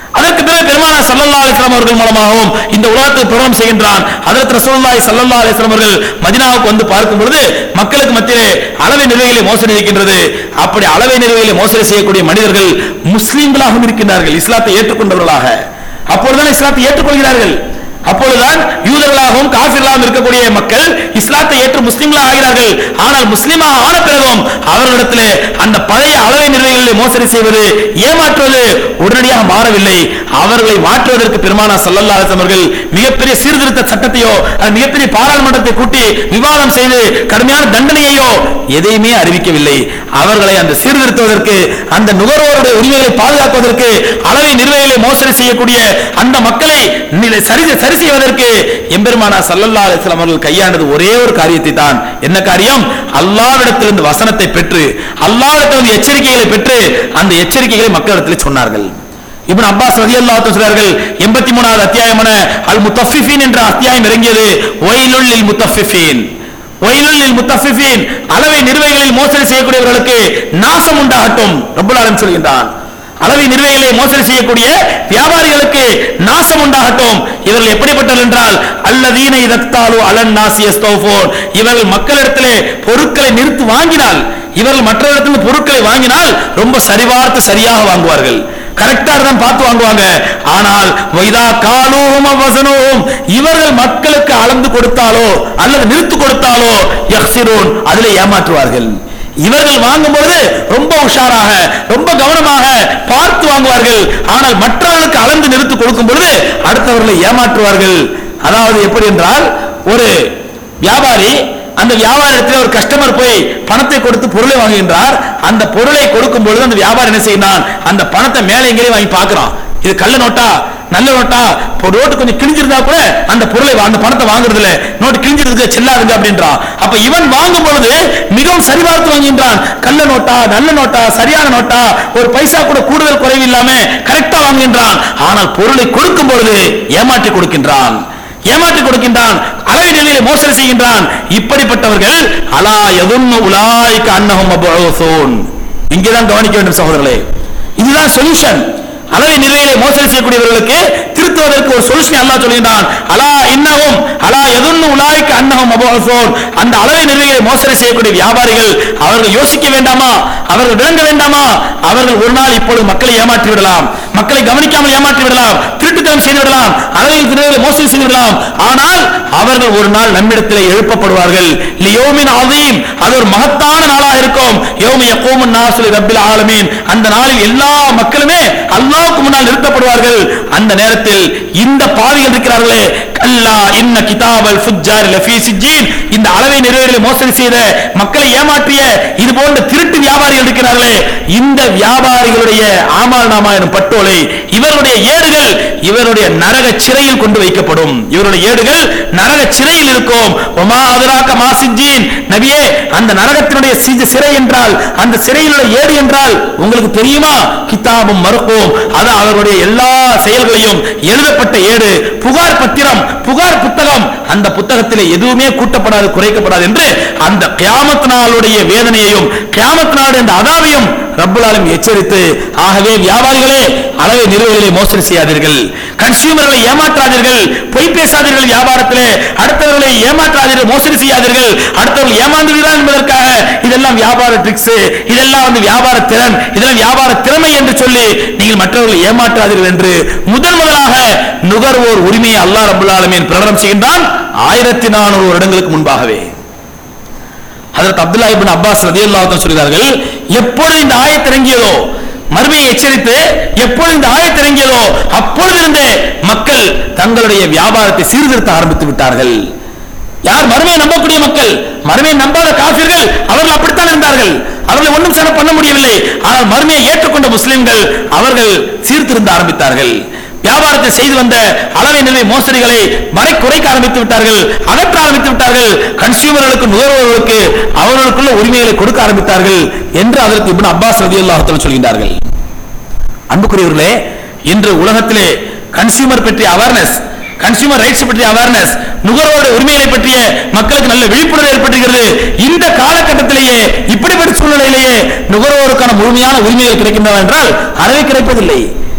அதற்கு பிறகு பெருமானார் ஸல்லல்லாஹு அலைஹி வஸல்லம் அவர்கள் மூலமாகவும் இந்த உலகத்தை பிரபலம் செய்கின்றான் அதற்கு ரசூலுல்லாஹி ஸல்லல்லாஹு அலைஹி வஸல்லம் அவர்கள் மதீனாவுக்கு வந்து பார்க்கும் பொழுது மக்களுக்கு மத்தியிலே அளவை நிறுவைகளை மோசடி இருக்கின்றது அப்படி அளவை நிறுவைகளை மோசடி செய்யக்கூடிய மனிதர்கள் முஸ்லிம்களாகவும் இருக்கின்றார்கள் இஸ்லாத்தை ஏற்றுக்கொண்டவர்களாக அப்பொழுதுதான் இஸ்லாத்தை ஏற்றுக்கொள்கிறார்கள் அப்பொழுதுதான் யூதர்களாகவும் காபிர்களாகவும் இருக்கக்கூடிய மக்கள் இஸ்லாத்தை ஏற்று முஸ்லிம்களாக ஆகிறார்கள் ஆனால் முஸ்லிமாக ஆன பிறகும் அவர்களிடத்திலே அந்த பழைய அளவை நிர்வாகிகளை மோசடி செய்வது ஏமாற்றுவது உடனடியாக மாறவில்லை அவர்களை மாற்றுவதற்கு பெருமானா சல்லல்லா அவர்கள் மிகப்பெரிய சீர்திருத்த சட்டத்தையோ அல்லது மிகப்பெரிய பாராளுமன்றத்தை கூட்டி விவாதம் செய்து கடுமையான தண்டனையையோ எதையுமே அறிவிக்கவில்லை அவர்களை அந்த சீர்திருத்துவதற்கு அந்த நுகர்வோருடைய உரிமைகளை பாதுகாப்பதற்கு அளவை நிர்வாகிகளை மோசடி செய்யக்கூடிய அந்த மக்களை நிலை- சரி சரி செய்வதற்கு எம்பெருமானா சல்லல்லா அலிஸ்லாம் அவர்கள் கையாண்டது ஒரே ஒரு காரியத்தை தான் என்ன காரியம் அல்லாவிடத்திலிருந்து வசனத்தை பெற்று அல்லாவிடத்திலிருந்து எச்சரிக்கைகளை பெற்று அந்த எச்சரிக்கைகளை மக்களிடத்தில் சொன்னார்கள் இப்னு அப்பாஸ் ரலியல்லாஹு அன்ஹு சொல்றார்கள் 83வது அத்தியாயமான அல் முத்தஃபிஃபீன் என்ற அத்தியாயம் இறங்கியது ஒயிலுல் லில் முத்தஃபிஃபீன் ஒயிலுல் லில் முத்தஃபிஃபீன் அளவை நிர்வாகிகளில் மோசடி செய்யக்கூடியவர்களுக்கு நாசம் உண்டாகட்டும் ரப்பல் ஆலமீன் சொல்கின்றான் அளவை நிர்வாகிகளை மோசடி செய்யக்கூடிய வியாபாரிகளுக்கு நாசம் உண்டாகட்டும் இவர்கள் எப்படிப்பட்டவர்கள் என்றால் அல்லதீன இதக்தாலு அலன் நாசியஸ்தோபோன் இவர்கள் மக்களிடத்திலே பொருட்களை நிறுத்து வாங்கினால் இவர்கள் மற்றவரிடத்தில் பொருட்களை வாங்கினால் ரொம்ப சரிபார்த்து சரியாக வாங்குவார்கள் கரெக்டா தான் பார்த்து வாங்குவாங்க ஆனால் வைதா காலூஹும் வசனோஹும் இவர்கள் மக்களுக்கு அளந்து கொடுத்தாலோ அல்லது நிறுத்து கொடுத்தாலோ யஹ்சிரூன் அதிலே ஏமாற்றுவார்கள் இவர்கள் வாங்கும்போது ரொம்ப உஷாராக ரொம்ப கவனமாக பார்த்து வாங்குவார்கள் ஆனால் மற்றவர்களுக்கு அளந்து நிறுத்து கொடுக்கும் பொழுது அடுத்தவர்களை ஏமாற்றுவார்கள் அதாவது எப்படி என்றால் ஒரு வியாபாரி அந்த வியாபாரத்தில் ஒரு கஸ்டமர் போய் பணத்தை கொடுத்து பொருளை வாங்குகின்றார் அந்த பொருளை கொடுக்கும் பொழுது அந்த வியாபாரி என்ன செய்யறான் அந்த பணத்தை மேலே எங்கேயும் வாங்கி பார்க்கறான் இது கள்ள நோட்டா நல்ல நோட்டா இப்போ நோட்டு கொஞ்சம் கிழிஞ்சிருந்தா கூட அந்த பொருளை வா- அந்த பணத்தை வாங்குறது இல்ல நோட்டு கிழிஞ்சிருக்கு செல்லாதுங்க அப்படின்றான் அப்ப இவன் வாங்கும் பொழுது மிகவும் சரிபார்த்து வாங்குகின்றான் கள்ள நோட்டா நல்ல நோட்டா சரியான நோட்டா ஒரு பைசா கூட கூடுதல் குறைவு இல்லாம கரெக்டா வாங்குகின்றான் ஆனால் பொருளை கொடுக்கும் பொழுது ஏமாற்றி கொடுக்கின்றான் ஏமாற்றி கொடுக்கின்றான் அளவை நிலையிலே மோசடி செய்கின்றான் இப்படிப்பட்டவர்கள் அலா எதுன்னு உலாய்க்கு அன்னஹும் மபூசூன் இங்கேதான் கவனிக்க வேண்டும் சகோதரர்களே இதுதான் சொல்யூஷன் அளவை நிலையிலே மோசடி செய்யக்கூடியவர்களுக்கு திருத்துவதற்கு ஒரு சொல்யூஷன் அல்லாஹ் சொல்கின்றான் அலா இன்னஹும் அலா எதுன்னு உலாய்க்கு அன்னஹும் மபூசூன் அந்த அளவை நிலையிலே மோசடி செய்யக்கூடிய வியாபாரிகள் அவர்கள் யோசிக்க வேண்டாமா அவர்கள் விளங்க வேண்டாமா அவர்கள் ஒரு நாள் இப்பொழுது மக்களை ஏமாற்றி விடலாம் மக்களை கவனிக்காமல் ஏமாற்றி விடலாம் திருட்டுத்தனம் செய்து விடலாம் அளவில் திருடலை மோசடி செய்து விடலாம் ஆனால் அவர்கள் ஒரு நாள் நம்மிடத்திலே எழுப்பப்படுவார்கள் லியோமின் அதீம் அது ஒரு மகத்தான நாளாக இருக்கும் யோமி யகூமுன் நாசுலி ரப்பில் ஆலமீன் அந்த நாளில் எல்லா மக்களுமே அல்லாஹ்வுக்கு முன்னால் நிறுத்தப்படுவார்கள் அந்த நேரத்தில் இந்த பாவிகள் இருக்கிறார்களே கல்லா இன்ன கிதாபல் ஃபுஜ்ஜார் லஃபீ சிஜ்ஜீன் இந்த அளவை நிறைவேறலை மோசடி செய்த மக்களை ஏமாற்றிய இது போன்ற திருட்டு வியாபாரிகள் இருக்கிறார்களே இந்த வியாபாரிகளுடைய ஆமால் நாமா எனும் பட்டோலை இவருடைய ஏடுகள் இவருடைய நரக சிறையில் கொண்டு வைக்கப்படும் இவருடைய ஏடுகள் நரக சிறையில் இருக்கும் ஒமா அதுராக்க மாசிஜீன் நபியே அந்த நரகத்தினுடைய சி- சிறை என்றால் அந்த சிறையிலுள்ள ஏடு என்றால் உங்களுக்கு தெரியுமா கிதாபும் மறுப்போம் அது அவருடைய எல்லா செயல்களையும் எழுதப்பட்ட ஏடு புகார் பத்திரம் புகார் புத்தகம் அந்த புத்தகத்திலே எதுவுமே கூட்டப்படாது குறைக்கப்படாது என்று அந்த கியாமத் நாளுடைய வேதனையையும் கியாமத் நாளுடைய அந்த அதாவையும் ரப்புல் ஆலமீன் எச்சரித்து ஆகவே வியாபாரிகளே அளவை நிறுவனங்களை மோசடி செய்யாதீர்கள் கன்சியூமர்களை ஏமாற்றாதீர்கள் பொய் பேசாதீர்கள் வியாபாரத்திலே அடுத்தவர்களை ஏமாற்றாதீர்கள் மோசடி செய்யாதீர்கள் அடுத்தவர்கள் ஏமாந்துகிறார் என்பதற்காக இதெல்லாம் வியாபார ட்ரிக்ஸ் இதெல்லாம் வந்து வியாபார திறன் இதெல்லாம் வியாபார திறமை என்று சொல்லி நீங்கள் மற்றவர்களை ஏமாற்றாதீர்கள் என்று முதன் முதலாக நுகர்வோர் உரிமையை அல்லாஹ் ரபுல் ஆலமீன் பிரகடனம் செய்கின்றான் ஆயிரத்தி நானூறு வருடங்களுக்கு முன்பாகவே அதற்கு அப்துல்லா இப்னு அப்பாஸ் ரதியல்லாஹு அன்ஹு சொல்கிறார்கள் எப்பொழுது இந்த ஆயத் இறங்கியதோ மறுமையை எச்சரித்து எப்பொழுது இந்த ஆயத் இறங்கியதோ அப்பொழுதிருந்தே மக்கள் தங்களுடைய வியாபாரத்தை சீர்திருத்த ஆரம்பித்து விட்டார்கள் யார் மறுமையை நம்பக்கூடிய மக்கள் மறுமையை நம்பாத காபிர்கள் அவர்கள் அப்படித்தான் இருந்தார்கள் அவர்களை ஒன்றும் சிறப்பு பண்ண முடியவில்லை ஆனால் மறுமையை ஏற்றுக்கொண்ட முஸ்லிம்கள் அவர்கள் சீர்திருந்த ஆரம்பித்தார்கள் வியாபாரத்தை செய்து வந்த அளவை நிலை மோசடிகளை வரை குறைக்க ஆரம்பித்து விட்டார்கள் அகற்ற ஆரம்பித்து விட்டார்கள் கன்சியூமர்களுக்கு நுகர்வோர்களுக்கு அவர்களுக்குள்ள உரிமைகளை கொடுக்க ஆரம்பித்தார்கள் என்று அதற்கு இப்னு அப்பாஸ் ரதியல்லாஹு தஆலா சொல்கின்றார்கள் அன்புக்குரியவர்களே இன்று உலகத்திலே கன்சியூமர் பற்றிய அவேர்னஸ் கன்சியூமர் ரைட்ஸ் பற்றிய அவேர்னஸ் நுகர்வோருடைய உரிமைகளை பற்றிய மக்களுக்கு நல்ல விழிப்புணர்வு ஏற்படுகிறது இந்த காலகட்டத்திலேயே இப்படிப்பட்ட சூழ்நிலையிலேயே நுகர்வோருக்கான முழுமையான உரிமைகள் கிடைக்கின்றன என்றால் அறவே கிடைப்பதில்லை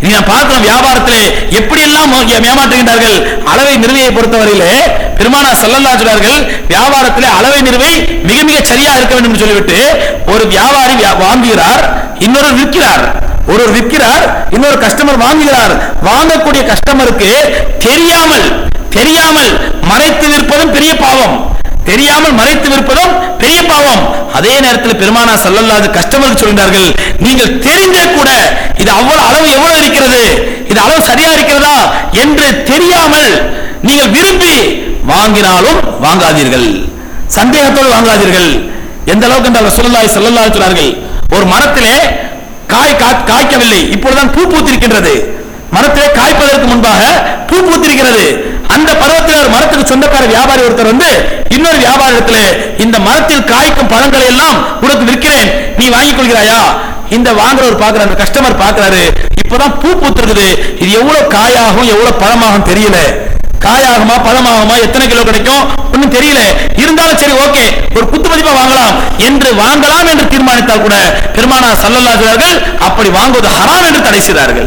இனி நான் பார்க்கிறோம் வியாபாரத்திலே எப்படி எல்லாம் ஏமாற்றுகின்றார்கள் அளவை நிறுவையை பொறுத்தவரையிலே பெருமானா சல்லல்லா சொல்றார்கள் வியாபாரத்திலே அளவை நிறுவை மிக மிக சரியா இருக்க வேண்டும் என்று சொல்லிவிட்டு ஒரு வியாபாரி வியா- வாங்குகிறார் இன்னொரு விற்கிறார் ஒரு விற்கிறார் இன்னொரு கஸ்டமர் வாங்குகிறார் வாங்கக்கூடிய கஸ்டமருக்கு தெரியாமல் தெரியாமல் மறைத்து விற்பதும் பெரிய பாவம் தெரியாமல் மறைத்து விற்பதும் பெரிய பாவம் அதே நேரத்தில் பெருமானா சல்லல்லாது கஸ்டமருக்கு சொல்கிறார்கள் நீங்கள் தெரிந்தே கூட இது அவ்வளவு அளவு எவ்வளவு இருக்கிறது இது அளவு சரியா இருக்கிறதா என்று தெரியாமல் நீங்கள் விரும்பி வாங்கினாலும் வாங்காதீர்கள் சந்தேகத்தோடு வாங்காதீர்கள் எந்த அளவுக்கு என்றால் ரசூலுல்லாஹி ஸல்லல்லாஹு அலைஹி சொன்னார்கள் ஒரு மரத்திலே காய் கா- காய்க்கவில்லை இப்பொழுதுதான் பூ பூத்திருக்கின்றது மரத்திலே காய்ப்பதற்கு முன்பாக பூ பூத்திருக்கிறது அந்த பருவத்தில் ஒரு மரத்துக்கு சொந்தக்கார வியாபாரி ஒருத்தர் வந்து இன்னொரு வியாபாரத்துல இந்த மரத்தில் காய்க்கும் பழங்களை எல்லாம் உனக்கு விற்கிறேன் நீ வாங்கிக் கொள்கிறாயா இந்த வாங்குறவர் பாக்குற அந்த கஸ்டமர் பாக்குறாரு இப்பதான் பூ பூத்திருக்குது இது எவ்வளவு காயாகும் எவ்வளவு பழமாகும் தெரியல காயாகுமா பழமாகுமா எத்தனை கிலோ கிடைக்கும் ஒண்ணும் தெரியல இருந்தாலும் சரி ஓகே ஒரு குத்து மதிப்பா வாங்கலாம் என்று வாங்கலாம் என்று தீர்மானித்தால் கூட பெருமானா சல்லல்லா சொல்றார்கள் அப்படி வாங்குவது ஹராம் என்று தடை செய்தார்கள்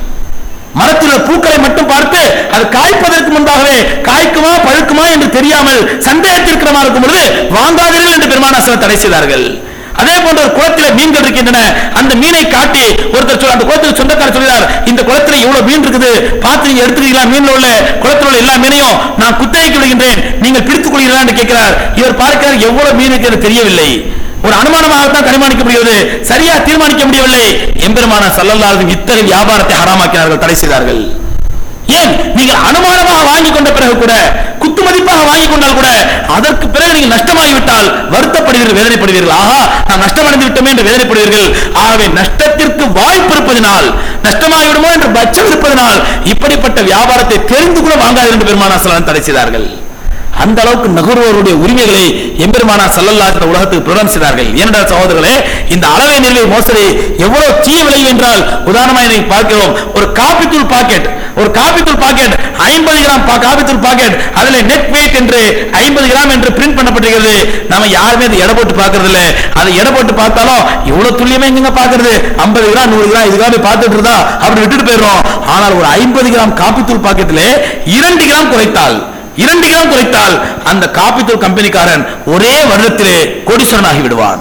மரத்தில் உள்ள பூக்களை மட்டும் பார்த்து அது காய்ப்பதற்கு முன்பாகவே காய்க்குமா பழுக்குமா என்று தெரியாமல் சந்தேகத்திற்கிறமா இருக்கும் பொழுது வாங்காதீர்கள் என்று பெருமானாசலம் தடை செய்தார்கள் அதே போன்ற ஒரு குளத்திலே மீன்கள் இருக்கின்றன அந்த மீனை காட்டி ஒருத்தர் சொல்ல அந்த குளத்துக்கு சொந்தக்காரர் சொல்கிறார் இந்த குளத்துல இவ்வளவு மீன் இருக்குது பார்த்து நீங்க எடுத்துக்கிறீங்களா மீன்ல உள்ள குளத்தில் உள்ள எல்லா மீனையும் நான் குத்தகைக்கு விடுகின்றேன் நீங்கள் பிடித்துக் கொள்கிறீர்களா என்று கேட்கிறார் இவர் பார்க்கிறார் எவ்வளவு மீன் இருக்கிறது தெரியவில்லை ஒரு அனுமானமாகத்தான் கனிமானிக்க முடியாது சரியா தீர்மானிக்க முடியவில்லை எம்பெருமான சல்லல்லாஹு இத்தகைய வியாபாரத்தை ஹராமாக்கினார்கள் தடை செய்தார்கள் ஏன் நீங்கள் அனுமானமாக வாங்கி கொண்ட பிறகு கூட குத்து மதிப்பாக வாங்கி கொண்டால் கூட அதற்கு பிறகு நீங்கள் நஷ்டமாகிவிட்டால் வருத்தப்படுவீர்கள் வேதனைப்படுவீர்கள் ஆஹா நான் நஷ்டமடைந்து விட்டோமே என்று வேதனைப்படுவீர்கள் ஆகவே நஷ்டத்திற்கு வாய்ப்பு இருப்பதனால் நஷ்டமாகிவிடுமோ என்று பட்சம் இருப்பதனால் இப்படிப்பட்ட வியாபாரத்தை தெரிந்து கூட வாங்காது என்று பெருமானா சல்லல்லாஹு தடை செய்தார்கள் அந்த அளவுக்கு நகர்வோருடைய உரிமைகளை எம்பெருமானா சல்லல்லா என்ற உலகத்துக்கு பிரதானம் செய்தார்கள் ஏனென்றால் சகோதரர்களே இந்த அளவை நிறுவை மோசடி எவ்வளவு தீய விளைவு என்றால் உதாரணமாக இதை பார்க்கிறோம் ஒரு காபி தூள் பாக்கெட் ஒரு காபி தூள் பாக்கெட் ஐம்பது கிராம் பா- காபி தூள் பாக்கெட் அதுல நெட் வெயிட் என்று ஐம்பது கிராம் என்று பிரிண்ட் பண்ணப்பட்டிருக்கிறது நம்ம யாருமே அதை எடை போட்டு பார்க்கறது இல்ல அதை எடை போட்டு பார்த்தாலும் இவ்வளவு துல்லியமா எங்க பார்க்கிறது ஐம்பது கிராம் நூறு கிராம் இதுக்காக போய் பார்த்துட்டு இருந்தா அப்படி விட்டுட்டு போயிடுறோம் ஆனால் ஒரு ஐம்பது கிராம் காபி தூள் பாக்கெட்ல இரண்டு கிராம் குறைத்தால் இரண்டு கிராம் குறைத்தால் அந்த காப்பித்தூள் கம்பெனிக்காரன் ஒரே வருடத்திலே கோடீஸ்வரனாகி விடுவான்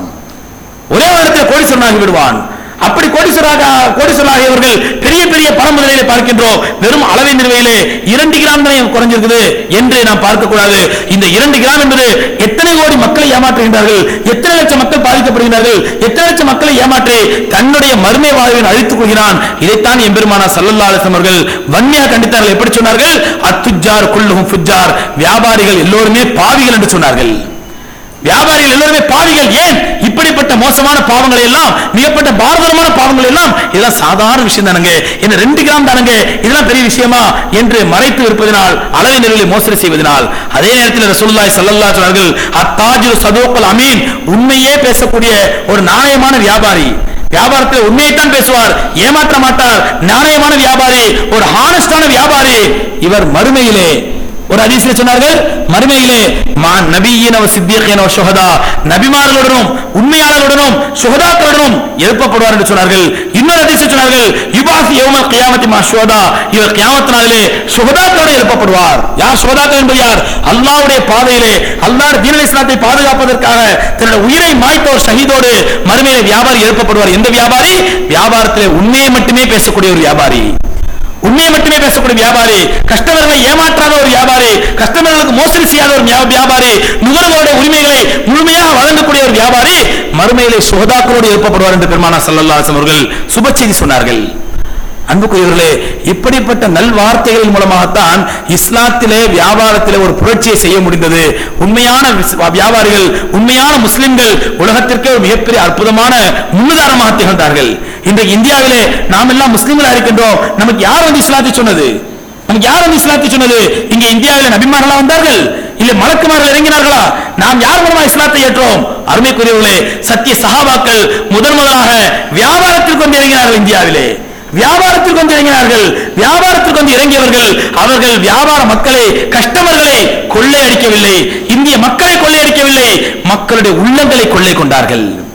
ஒரே வருடத்தில் கோடீஸ்வரனாகி விடுவான் அப்படி கோடீஸ்வராக கோடீஸ்வரனாகியவர்கள் பெரிய பெரிய பண முதலிலே பார்க்கின்றோம் வெறும் அளவை நிறுவையிலே இரண்டு கிராம் தானே குறைஞ்சிருக்குது என்று நாம் பார்க்க கூடாது இந்த இரண்டு கிராம் என்பது எத்தனை கோடி மக்களை ஏமாற்றுகின்றார்கள் எத்தனை லட்சம் மக்கள் பாதிக்கப்படுகிறார்கள் எத்தனை லட்சம் மக்களை ஏமாற்றி தன்னுடைய மறுமை வாழ்வை அழித்துக் கொள்கிறான் இதைத்தான் எம்பெருமானா சல்லல்லா அலிஸ்லாம் அவர்கள் வன்மையாக கண்டித்தார்கள் எப்படி சொன்னார்கள் அத்துஜார் குல்லுஹும் ஃபுஜார் வியாபாரிகள் எல்லோருமே பாவிகள் என்று சொன்னார்கள் வியாபாரிகள் எல்லோருமே பாவிகள் ஏன் இப்படிப்பட்ட மோசமான பாவங்களை எல்லாம் மிகப்பட்ட பாரதமான பாவங்கள் எல்லாம் இதெல்லாம் சாதாரண விஷயம் தானுங்க என்ன ரெண்டு கிராம் தானுங்க இதெல்லாம் பெரிய விஷயமா என்று மறைத்து இருப்பதனால் அளவை நிலையை மோசடி செய்வதனால் அதே நேரத்தில் ரசூலுல்லாஹி ஸல்லல்லாஹு அலைஹி அவர்கள் அத்தாஜிரு சதூக்கல் அமீன் உண்மையே பேசக்கூடிய ஒரு நாணயமான வியாபாரி வியாபாரத்தில் உண்மையைத்தான் பேசுவார் ஏமாற்ற மாட்டார் நாணயமான வியாபாரி ஒரு ஹானஸ்டான வியாபாரி இவர் மறுமையிலே ஒரு ஹதீஸ்ல சொன்னார்கள் மறுமையிலே மா நபியின் அவ சித்தியன் அவ சுகதா நபிமார்களுடனும் உண்மையாளர்களுடனும் சுகதாக்களுடனும் எழுப்பப்படுவார் என்று சொன்னார்கள் இன்னொரு ஹதீஸ்ல சொன்னார்கள் யுபாஸ் யௌமல் கியாமத்தி மா சுகதா இவர் கியாமத் நாளிலே சுகதாக்களோடு எழுப்பப்படுவார் யார் சுகதாக்கள் என்பது யார் அல்லாஹ்வுடைய பாதையிலே அல்லாஹ் தீன இஸ்லாத்தை பாதுகாப்பதற்காக தன்னுடைய உயிரை மாய்த்த ஒரு ஷஹீதோடு மறுமையிலே வியாபாரி எழுப்பப்படுவார் எந்த வியாபாரி வியாபாரத்திலே உண்மையை மட்டுமே பேசக்கூடிய ஒரு வியாபாரி உண்மையை மட்டுமே பேசக்கூடிய வியாபாரி கஸ்டமர்களை ஏமாற்றாத ஒரு வியாபாரி கஸ்டமர்களுக்கு மோசடி செய்யாத ஒரு வியா- வியாபாரி நுகர்வோருடைய உரிமைகளை முழுமையாக வழங்கக்கூடிய ஒரு வியாபாரி மறுமையிலே சுகதாக்களோடு எழுப்பப்படுவார் என்று பெருமானா சல்லல்லாஹு அலைஹி வஸல்லம் அவர்கள் சுப செய்தி சொன்னார்கள் அன்புக்குரியவர்களே இப்படிப்பட்ட நல்வார்த்தைகளின் மூலமாகத்தான் இஸ்லாத்திலே வியாபாரத்திலே ஒரு புரட்சியை செய்ய முடிந்தது உண்மையான விஸ்- வியாபாரிகள் உண்மையான முஸ்லிம்கள் உலகத்திற்கே ஒரு மிகப்பெரிய அற்புதமான முன்னுதாரணமாக திகழ்ந்தார்கள் இன்றைக்கு இந்தியாவிலே நாம் எல்லாம் முஸ்லிம்களா இருக்கின்றோம் நமக்கு யார் வந்து இஸ்லாத்தை சொன்னது நமக்கு யார் வந்து இஸ்லாத்தை சொன்னது இங்க இந்தியாவிலே நபிமார்களா வந்தார்கள் இல்ல மலக்குமார்கள் இறங்கினார்களா நாம் யார் மூலமா இஸ்லாத்தை ஏற்றோம் அருமைக்குரியவர்களே சத்திய சஹாபாக்கள் முதன் முதலாக வியாபாரத்திற்கு வந்து இறங்கினார்கள் இந்தியாவிலே வியாபாரத்திற்கு வந்து இறங்கினார்கள் வியாபாரத்திற்கு வந்து இறங்கியவர்கள் அவர்கள் வியாபார மக்களை கஸ்டமர்களை கொள்ளையடிக்கவில்லை இந்திய மக்களை கொள்ளையடிக்கவில்லை மக்களுடைய உள்ளங்களை கொள்ளை கொண்டார்கள்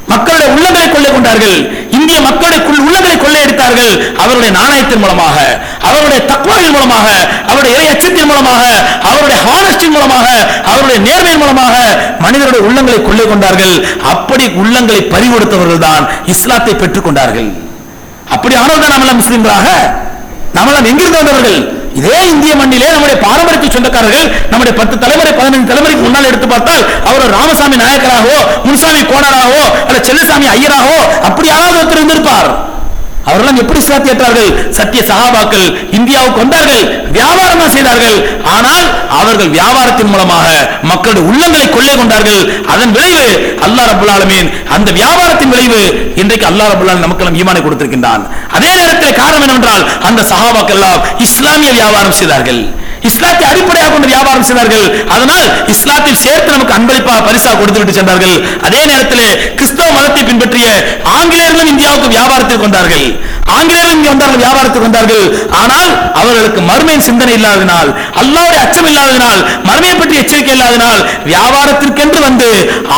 மக்களுடைய உள்ளங்களை கொள்ளை கொண்டார்கள் இந்திய மக்களுடைய குள்- உள்ளங்களை கொள்ளையடித்தார்கள் அவருடைய நாணயத்தின் மூலமாக அவருடைய தக்குவாவின் மூலமாக அவருடைய இறை அச்சத்தின் மூலமாக அவருடைய ஹானஸ்டின் மூலமாக அவருடைய நேர்மையின் மூலமாக மனிதருடைய உள்ளங்களை கொள்ளை கொண்டார்கள் அப்படி உள்ளங்களை பறிகொடுத்தவர்கள் தான் இஸ்லாத்தை பெற்றுக் கொண்டார்கள் அப்படி ஆனவர்கள் நாமெல்லாம் முஸ்லிம்களாக நாமெல்லாம் எங்கிருந்து வந்தவர்கள் இதே இந்திய மண்ணிலே நம்முடைய பாரம்பரியத்தை சொந்தக்காரர்கள் நம்முடைய பத்து தலைமுறை பதினைந்து தலைமுறைக்கு முன்னால் எடுத்து பார்த்தால் அவர் ராமசாமி நாயக்கராகவோ முனுசாமி கோணராகவோ அல்ல செல்லசாமி ஐயராகவோ அப்படி யாராவது ஒருத்தர் இருந்திருப்பார் அவர்களெல்லாம் எப்படி இஸ்லாத்தை ஏற்றார்கள் சத்திய சகாபாக்கள் இந்தியாவுக்கு வந்தார்கள் வியாபாரம் தான் செய்தார்கள் ஆனால் அவர்கள் வியாபாரத்தின் மூலமாக மக்களுடைய உள்ளங்களை கொள்ளை கொண்டார்கள் அதன் விளைவு அல்லாஹ் ரபுல் ஆலமீன் அந்த வியாபாரத்தின் விளைவு இன்றைக்கு அல்லாஹ் ரபுல் ஆலமீன் நமக்கு ஈமானை கொடுத்திருக்கின்றான் அதே நேரத்தில் காரணம் என்னவென்றால் அந்த சகாபாக்கள் எல்லாம் இஸ்லாமிய வியாபாரம் செய்தார்கள் இஸ்லாத்தை அடிப்படையாக கொண்டு வியாபாரம் செய்தார்கள் அதனால் இஸ்லாத்தில் சேர்த்து நமக்கு அன்பளிப்பாக பரிசா கொடுத்து விட்டு சென்றார்கள் அதே நேரத்தில் கிறிஸ்தவ மதத்தை பின்பற்றிய ஆங்கிலேயர்களும் இந்தியாவுக்கு வியாபாரத்துக்கு வந்தார்கள் ஆங்கிலேயர்கள் இங்கே வந்தார்கள் வியாபாரத்துக்கு வந்தார்கள் ஆனால் அவர்களுக்கு மறுமையின் சிந்தனை இல்லாததினால் அல்லாவுடைய அச்சம் இல்லாததினால் மறுமையை பற்றி எச்சரிக்கை இல்லாததினால் வியாபாரத்திற்கென்று வந்து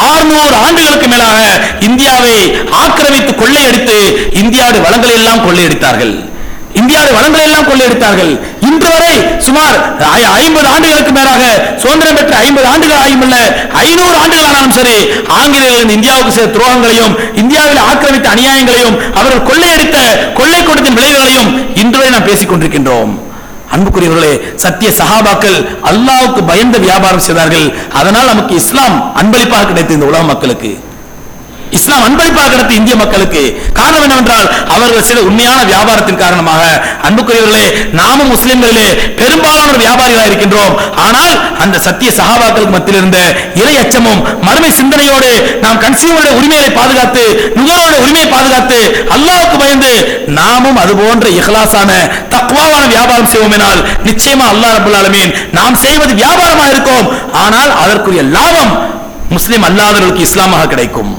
600 ஆண்டுகளுக்கு மேலாக இந்தியாவை ஆக்கிரமித்து கொள்ளையடித்து இந்தியாவுடைய வளங்களை எல்லாம் கொள்ளையடித்தார்கள் இந்தியாவுடைய வளங்களை எல்லாம் கொள்ளையடித்தார்கள் இன்று வரை சுமார் ஐம்பது ஆண்டுகளுக்கு மேலாக சுதந்திரம் பெற்ற ஐம்பது ஆண்டுகள் ஆயுமல்ல ஐநூறு ஆண்டுகள் ஆனாலும் சரி ஆங்கிலேயர்கள் இந்தியாவுக்கு செய்த துரோகங்களையும் இந்தியாவில் ஆக்கிரமித்த அநியாயங்களையும் அவர்கள் கொள்ளையடித்த கொள்ளை கொடுத்தின் விளைவுகளையும் இன்று வரை நாம் பேசிக் கொண்டிருக்கின்றோம் அன்புக்குரியவர்களே சத்திய சஹாபாக்கள் அல்லாஹ்வுக்கு பயந்த வியாபாரம் செய்தார்கள் அதனால் நமக்கு இஸ்லாம் அன்பளிப்பாக கிடைத்தது இந்த உலக மக்களுக்கு இஸ்லாம் அன்பளிப்பாக கிடைத்த இந்திய மக்களுக்கு காரணம் என்னவென்றால் அவர்கள் செய்த உண்மையான வியாபாரத்தின் காரணமாக அன்புக்குரியவர்களே நாமும் முஸ்லிம்களிலே பெரும்பாலான வியாபாரிகளாக இருக்கின்றோம் ஆனால் அந்த சத்திய சகாபாக்களுக்கு மத்தியில் இருந்த இறை அச்சமும் மறுமை சிந்தனையோடு நாம் கன்சியூமருடைய உரிமையை பாதுகாத்து நுகர்வோருடைய உரிமையை பாதுகாத்து அல்லாஹ்வுக்கு பயந்து நாமும் அது போன்ற இஹ்லாஸான தக்வாவான வியாபாரம் செய்வோம் எனால் நிச்சயமா அல்லாஹ் ரபுல் ஆலமீன் நாம் செய்வது வியாபாரமாக இருக்கும் ஆனால் அதற்குரிய லாபம் முஸ்லிம் அல்லாதவர்களுக்கு இஸ்லாமாக கிடைக்கும்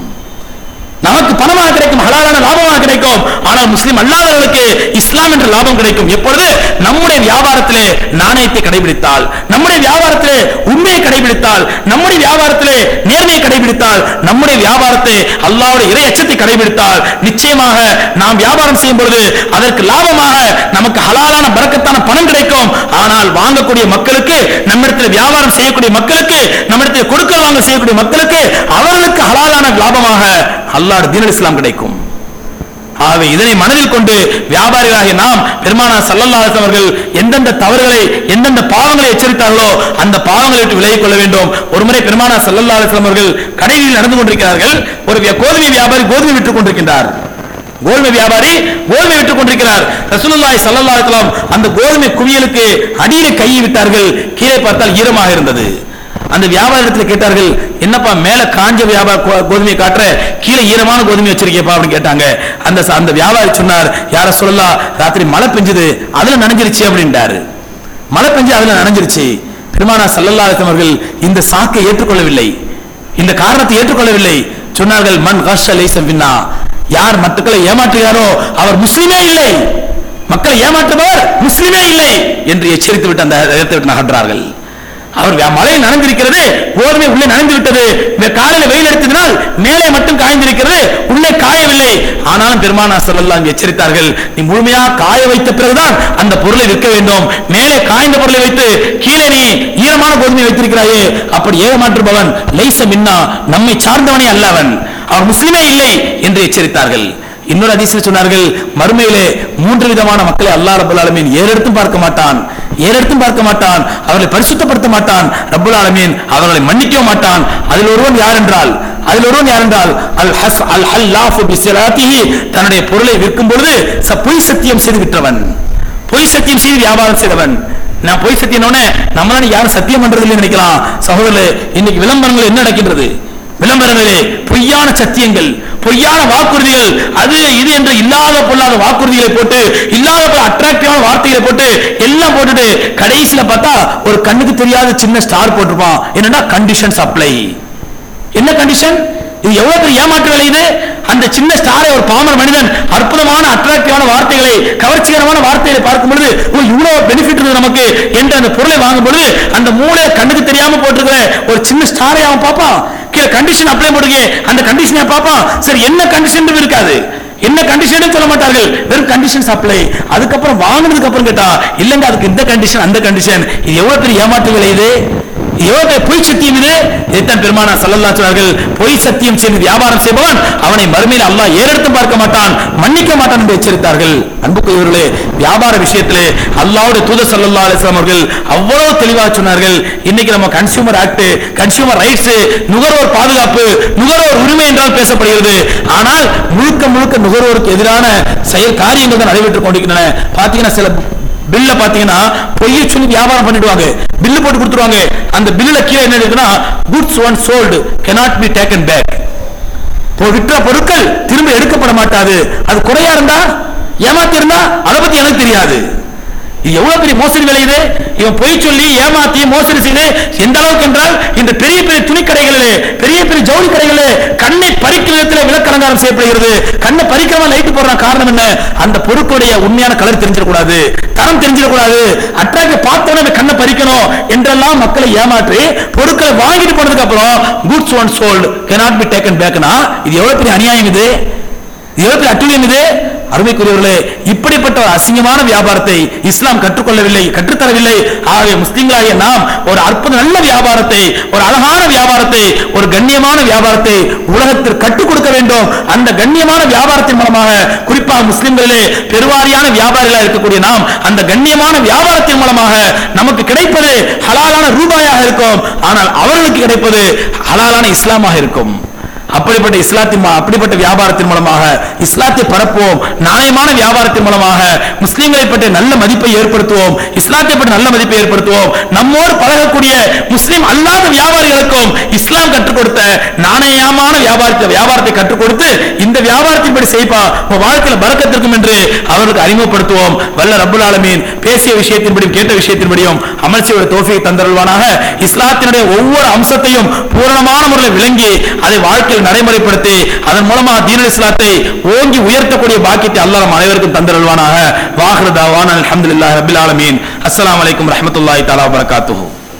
நமக்கு பணமாக கிடைக்கும் ஹலாலான லாபமாக கிடைக்கும் ஆனால் முஸ்லிம் அல்லாதவர்களுக்கு இஸ்லாம் என்ற லாபம் கிடைக்கும் எப்பொழுது நம்முடைய வியாபாரத்திலே நாணயத்தை கடைபிடித்தால் நம்முடைய வியாபாரத்திலே உண்மையை கடைபிடித்தால் நம்முடைய வியாபாரத்திலே நேர்மையை கடைபிடித்தால் நம்முடைய வியாபாரத்தை அல்லாஹ்வுடைய இறை அச்சத்தை கடைபிடித்தால் நிச்சயமாக நாம் வியாபாரம் செய்யும் பொழுது அதற்கு லாபமாக நமக்கு ஹலாலான பரக்கத்தான பணம் கிடைக்கும் ஆனால் வாங்கக்கூடிய மக்களுக்கு நம்மிடத்தில் வியாபாரம் செய்யக்கூடிய மக்களுக்கு நம்மிடத்தில் கொடுக்கல் வாங்க செய்யக்கூடிய மக்களுக்கு அவர்களுக்கு ஹலாலான லாபமாக அல்லாஹ் தீன் இஸ்லாம் கிடைக்கும் ஆகவே இதனை மனதில் கொண்டு வியாபாரிகளாகிய நாம் பெருமானா சல்லல்லாஹு அலைஹி அவர்கள் எந்தெந்த தவறுகளை எந்தெந்த பாவங்களை எச்சரித்தார்களோ அந்த பாவங்களை விட்டு விலகிக் கொள்ள வேண்டும் ஒருமுறை பெருமானா சல்லல்லாஹு அலைஹி வஸல்லம் அவர்கள் கடையில் நடந்து கொண்டிருக்கிறார்கள் ஒரு வியா- கோதுமை வியாபாரி கோதுமை விட்டுக் கொண்டிருக்கின்றார் கோதுமை வியாபாரி கோதுமை விட்டுக் கொண்டிருக்கிறார் ரசூலுல்லாஹி ஸல்லல்லாஹு அலைஹி வஸல்லம் அந்த கோதுமை குவியலுக்கு அடியிலே கையை விட்டார்கள் கீழே பார்த்தால் ஈரமாக இருந்தது அந்த வியாபாரத்தில் கேட்டார்கள் என்னப்பா மேல காஞ்ச வியாபார கோ- கோதுமையை காட்டுற கீழே ஈரமான கோதுமை வச்சிருக்கேப்பா அப்படின்னு கேட்டாங்க அந்த ச- அந்த வியாபாரி சொன்னார் யார சொல்லலாம் ராத்திரி மழை பெஞ்சது அதுல நனைஞ்சிருச்சு அப்படின்ட்டாரு மழை பெஞ்சு அதுல நனைஞ்சிருச்சு பெருமானா சல்லல்லா அலைஹி அவர்கள் இந்த சாக்கை ஏற்றுக்கொள்ளவில்லை இந்த காரணத்தை ஏற்றுக்கொள்ளவில்லை சொன்னார்கள் மன் கஷ லைசம் பின்னா யார் மக்களை ஏமாற்றுகிறாரோ அவர் முஸ்லிமே இல்லை மக்களை ஏமாற்றுபவர் முஸ்லிமே இல்லை என்று எச்சரித்து விட்டு அந்த இடத்தை விட்டு நகர்றார்கள் அவர் வே- மழை நனைந்திருக்கிறது கோதுமை உள்ளே நனைந்து விட்டது இந்த காலையில வெயில் எடுத்ததினால் மேலே மட்டும் காய்ந்திருக்கிறது உள்ளே காயவில்லை ஆனாலும் பெருமானா ஸல்லல்லாஹு எச்சரித்தார்கள் நீ முழுமையா காய வைத்த பிறகுதான் அந்த பொருளை விற்க வேண்டும் மேலே காய்ந்த பொருளை வைத்து கீழே நீ ஈரமான கோதுமை வைத்திருக்கிறாயே அப்படி ஏமாற்றுபவன் லைச மின்னா நம்மை சார்ந்தவனே அல்ல அவன் அவன் முஸ்லிமே இல்லை என்று எச்சரித்தார்கள் இன்னொரு அதிசயம் சொன்னார்கள் மறுமையிலே மூன்று விதமான மக்களை அல்லாஹ் ரப்பல் ஆலமீன் ஏறெடுத்தும் பார்க்க மாட்டான் ஏறெடுத்தும் பார்க்க மாட்டான் அவர்களை பரிசுத்தப்படுத்த மாட்டான் ரப்பல் ஆலமீன் அவர்களை மன்னிக்க மாட்டான் அதில் ஒருவன் யார் என்றால் அதில் ஒருவன் யார் என்றால் அல் ஹஸ் அல் ஹல்லாஃபு பிஸ்ஸலாத்திஹி தன்னுடைய பொருளை விற்கும் பொழுது ச- பொய் சத்தியம் செய்து விற்றவன் பொய் சத்தியம் செய்து வியாபாரம் செய்தவன் நான் பொய் சத்தியம் நம்மளால யாரும் சத்தியம் பண்றது இல்லைன்னு நினைக்கலாம் சகோதரர்களே இன்னைக்கு விளம்பரங்கள் என்ன நடக்கின்றது விளம்பரங்களே பொய்யான சத்தியங்கள் பொய்யான வாக்குறுதிகள் அது இது என்று இல்லாத பொல்லாத வாக்குறுதிகளை போட்டு இல்லாத போல அட்ராக்டிவான வார்த்தைகளை போட்டு எல்லாம் போட்டுட்டு கடைசியில பார்த்தா ஒரு கண்ணுக்கு தெரியாத சின்ன ஸ்டார் போட்டிருப்பான் என்னன்னா கண்டிஷன் சப்ளை என்ன கண்டிஷன் இது எவ்வளவு பெரிய ஏமாற்று வேலை இது அந்த சின்ன ஸ்டாரை ஒரு பாமர மனிதன் அற்புதமான அட்ராக்டிவான வார்த்தைகளை கவர்ச்சிகரமான வார்த்தைகளை பார்க்கும் பொழுது ஓ இவ்வளவு பெனிஃபிட் இருக்குது நமக்கு என்று அந்த பொருளை வாங்கும் பொழுது அந்த மூளை கண்ணுக்கு தெரியாம போட்டிருக்கிற ஒரு சின்ன ஸ்டாரை அவன் பார்ப்பான் கீழே கண்டிஷன் அப்ளை பண்ணுங்க அந்த கண்டிஷனை பார்ப்பான் சரி என்ன கண்டிஷன் இருக்காது என்ன கண்டிஷன் சொல்ல மாட்டார்கள் வெறும் கண்டிஷன்ஸ் அப்ளை அதுக்கப்புறம் வாங்கினதுக்கு அப்புறம் கேட்டா இல்லங்க அதுக்கு இந்த கண்டிஷன் அந்த கண்டிஷன் இது எவ்வளவு பெரிய ஏமாற்று விலை இது எவ்வளவு பெரிய பொய் சத்தியம் இது இதைத்தான் பெருமானா சல்லல்லாஹு சொன்னார்கள் பொய் சத்தியம் செய்து வியாபாரம் செய்பவன் அவனை மறுமையில் அல்லாஹ் ஏறெடுத்து பார்க்க மாட்டான் மன்னிக்க மாட்டான் என்று எச்சரித்தார்கள் அன்புக்குரியவர்களே வியாபார விஷயத்திலே அல்லாஹ்வுடைய தூதர் ஸல்லல்லாஹு அலைஹி வஸல்லம் அவர்கள் அவ்வளவு தெளிவாக சொன்னார்கள் இன்னைக்கு நம்ம கன்சியூமர் ஆக்ட் கன்சியூமர் ரைட்ஸ் நுகர்வோர் பாதுகாப்பு நுகர்வோர் உரிமை என்றால் பேசப்படுகிறது ஆனால் முழுக்க முழுக்க நுகர்வோருக்கு எதிரான செயல் காரியங்கள் தான் நடைபெற்றுக் கொண்டிருக்கின்றன பாத்தீங்கன்னா சில பில்ல பாத்தீங்கன்னா பொய்யை சொல்லி வியாபாரம் பண்ணிடுவாங்க பில்லு போட்டு கொடுத்துருவாங்க அந்த பில்லுல கீழே என்ன இருக்குன்னா goods once sold cannot be taken back இப்போ விற்ற பொருட்கள் திரும்ப எடுக்கப்பட மாட்டாது அது குறையா இருந்தா ஏமாத்தி இருந்தா அதை பத்தி எனக்கு தெரியாது இது எவ்வளவு பெரிய மோசடி விலை இது இவன் பொய் சொல்லி ஏமாத்தி மோசடி செய்து எந்த அளவுக்கு என்றால் இந்த பெரிய பெரிய துணி கடைகளிலே பெரிய பெரிய ஜவுளி கடைகளிலே கண்ணை பறிக்கும் விதத்தில் விலக்கலங்காரம் செய்யப்படுகிறது கண்ணை பறிக்கிறவன் லைட் போடுறான் காரணம் என்ன அந்த பொருட்களுடைய உண்மையான கலர் தெரிஞ்சிடக்கூடாது தரம் தெரிஞ்சிடக்கூடாது அட்ராக்ட் பார்த்தோன்னே கண்ணை பறிக்கணும் என்றெல்லாம் மக்களை ஏமாற்றி பொருட்களை வாங்கிட்டு போனதுக்கு அப்புறம் goods once sold cannot be taken பேக்னா இது எவ்வளவு பெரிய அநியாயம் இது இது எவ்வளவு பெரிய அட்டுழியம் இது அருமைக்குரியவர்களே இப்படிப்பட்ட ஒரு அசிங்கமான வியாபாரத்தை இஸ்லாம் கற்றுக்கொள்ளவில்லை கற்றுத்தரவில்லை ஆகவே முஸ்லிம்களாகிய நாம் ஒரு அற்புத நல்ல வியாபாரத்தை ஒரு அழகான வியாபாரத்தை ஒரு கண்ணியமான வியாபாரத்தை உலகத்திற்கு கற்றுக் கொடுக்க வேண்டும் அந்த கண்ணியமான வியாபாரத்தின் மூலமாக குறிப்பாக முஸ்லிம்களிலே பெருவாரியான வியாபாரிகளாக இருக்கக்கூடிய நாம் அந்த கண்ணியமான வியாபாரத்தின் மூலமாக நமக்கு கிடைப்பது ஹலாலான ரூபாயாக இருக்கும் ஆனால் அவர்களுக்கு கிடைப்பது ஹலாலான இஸ்லாமாக இருக்கும் அப்படிப்பட்ட இஸ்லாத்தின் மூ- அப்படிப்பட்ட வியாபாரத்தின் மூலமாக இஸ்லாத்தை பரப்புவோம் நியாயமான வியாபாரத்தின் மூலமாக முஸ்லிம்களை பற்றிய நல்ல மதிப்பை ஏற்படுத்துவோம் இஸ்லாத்தை பற்றி நல்ல மதிப்பை ஏற்படுத்துவோம் நம்மோடு பழகக்கூடிய முஸ்லிம் அல்லாத வியாபாரிகளுக்கும் இஸ்லாம் கற்றுக் கொடுத்த நாணயமான வியாபாரத்தை வியாபாரத்தை கற்றுக் கொடுத்து இந்த வியாபாரத்தின்படி செய்ப்பா உங்க வாழ்க்கையில பறக்கத்திற்கும் என்று அவர்களுக்கு அறிமுகப்படுத்துவோம் வல்ல ரப்புல் ஆலமீன் பேசிய விஷயத்தின்படியும் கேட்ட விஷயத்தின்படியும் அமல் செய்ய தோஃபியை தந்தருள்வானாக இஸ்லாத்தினுடைய ஒவ்வொரு அம்சத்தையும் பூரணமான முறையில் விளங்கி அதை வாழ்க்கையில் நடைமுறைப்படுத்தி அதன் மூலமாக தீனல் இஸ்லாத்தை ஓங்கி உயர்த்தக்கூடிய பாக்கியத்தை அல்லாஹ் நம் அனைவருக்கும் தந்தருள்வானாக வாஹ்ரு தாவான் அல்ஹம்துலில்லாஹி ரப்பில் ஆலமீன் அஸ்ஸலாமு அலைக்கும் ரஹ்மத்துல்லாஹி தஆலா வபரகாத்துஹு